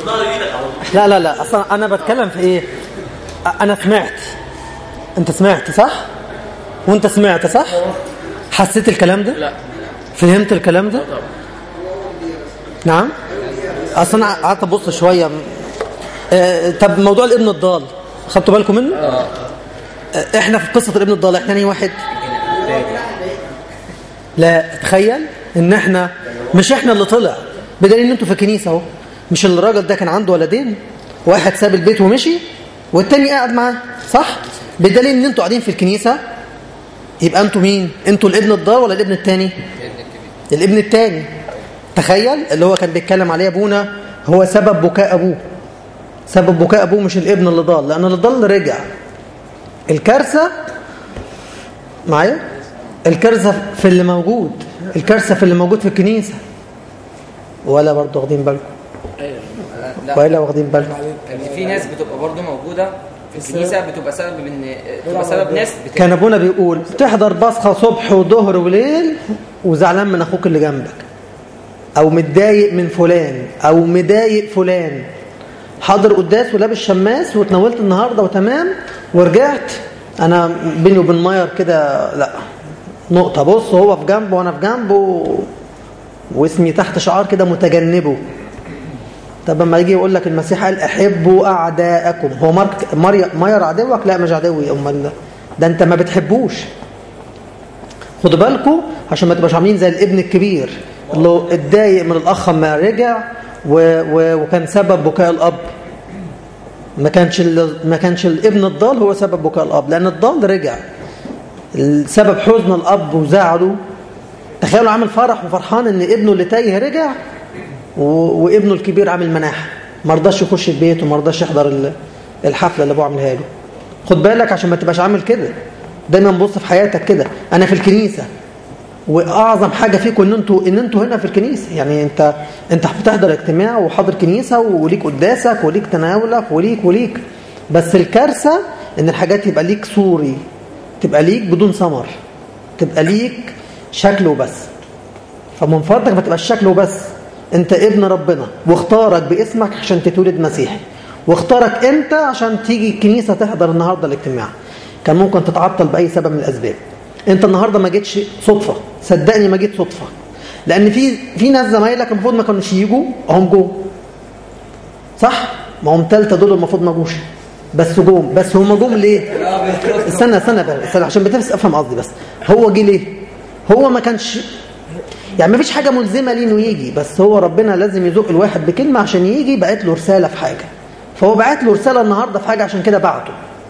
لا لا لا اصلا انا بتكلم في ايه انا سمعت انت سمعت صح وانت سمعت صح حسيت الكلام ده لا فهمت الكلام ده نعم اصلا انا قعدت ابص شويه آه، طب موضوع الابن الضال خدتوا بالكم منه آه، احنا في قصه الابن الضال احنا نهي واحد لا تخيل ان احنا مش احنا اللي طلع بدليل ان انتوا في الكنيسه اهو مش الراجل ده كان عنده ولدين واحد ساب البيت ومشي والتاني قاعد معاه صح بدليل ان انتوا قاعدين في الكنيسه يبقى انتوا مين انتوا الابن الضال ولا الابن التاني الابن التاني تخيل اللي هو كان بيتكلم عليه ابونا هو سبب بكاء ابوه سبب بكاء ابوه مش الابن اللي ضال لان اللي ضال رجع الكارثه معايا الكارثه في اللي موجود الكارثه في اللي موجود في الكنيسه ولا برضه واخدين بالكم لا ولا واخدين بالكم يعني في ناس بتبقى برضه موجوده في الكنيسه بتبقى سبب من بتبقى سبب ناس بت... كان ابونا بيقول تحضر بصخه صبح وظهر وليل وزعلان من اخوك اللي جنبك او متضايق من فلان او مضايق فلان حاضر قداس ولابس شماس واتناولت النهارده وتمام ورجعت انا بيني وبين ماير كده لا نقطه بص هو في جنبه وانا في جنبه واسمي تحت شعار كده متجنبه طب لما يجي يقول لك المسيح قال احبوا اعداءكم هو مارك ماري ماير عدوك لا مش عدوي امال ده انت ما بتحبوش خدوا بالكم عشان ما تبقاش عاملين زي الابن الكبير اللي هو اتضايق من الاخ ما رجع و... و... وكان سبب بكاء الاب ما كانش ال... ما كانش الابن الضال هو سبب بكاء الاب لان الضال رجع سبب حزن الاب وزعله تخيلوا عامل فرح وفرحان ان ابنه اللي تايه رجع و... وابنه الكبير عامل مناحه ما رضاش يخش البيت وما رضاش يحضر ال- الحفله اللي ابوه عاملها له خد بالك عشان ما تبقاش عامل كده دايما بص في حياتك كده انا في الكنيسه واعظم حاجه فيكم ان انتوا ان انتوا هنا في الكنيسه يعني انت انت بتحضر اجتماع وحاضر كنيسه وليك قداسك وليك تناولك وليك وليك بس الكارثه ان الحاجات يبقى ليك صوري تبقى ليك بدون ثمر تبقى ليك شكل وبس فمن فضلك ما تبقاش شكل وبس انت ابن ربنا واختارك باسمك عشان تتولد مسيحي واختارك انت عشان تيجي الكنيسه تحضر النهارده الاجتماع كان ممكن تتعطل باي سبب من الاسباب انت النهارده ما جيتش صدفه صدقني ما جيت صدفه لان في في ناس زمايلك المفروض ما كانوش يجوا هم جو صح ما هم ثالثه دول المفروض ما جوش بس جم بس هم جم ليه استنى استنى بقى استنى عشان بتفس افهم قصدي بس هو جه ليه هو ما كانش يعني ما فيش حاجه ملزمه ليه انه يجي بس هو ربنا لازم يزق الواحد بكلمه عشان يجي بعت له رساله في حاجه فهو بعت له رساله النهارده في حاجه عشان كده بعته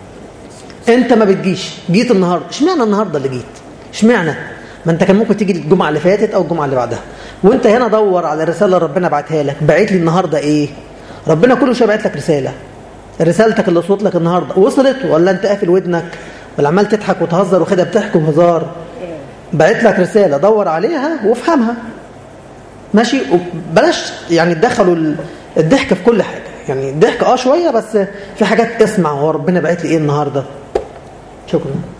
انت ما بتجيش جيت النهارده اشمعنى النهارده اللي جيت اشمعنى ما انت كان ممكن تيجي الجمعه اللي فاتت او الجمعه اللي بعدها وانت هنا دور على الرساله اللي ربنا بعتها لك بعت لي النهارده ايه ربنا كل شويه بعت لك رساله رسالتك اللي وصلت لك النهارده وصلت ولا انت قافل ودنك ولا عمال تضحك وتهزر وكده بتحكي بهزار بعت لك رساله دور عليها وافهمها ماشي بلاش يعني تدخلوا ال- الضحك في كل حاجه يعني الضحك اه شويه بس في حاجات اسمع هو ربنا بعت لي ايه النهارده شكرا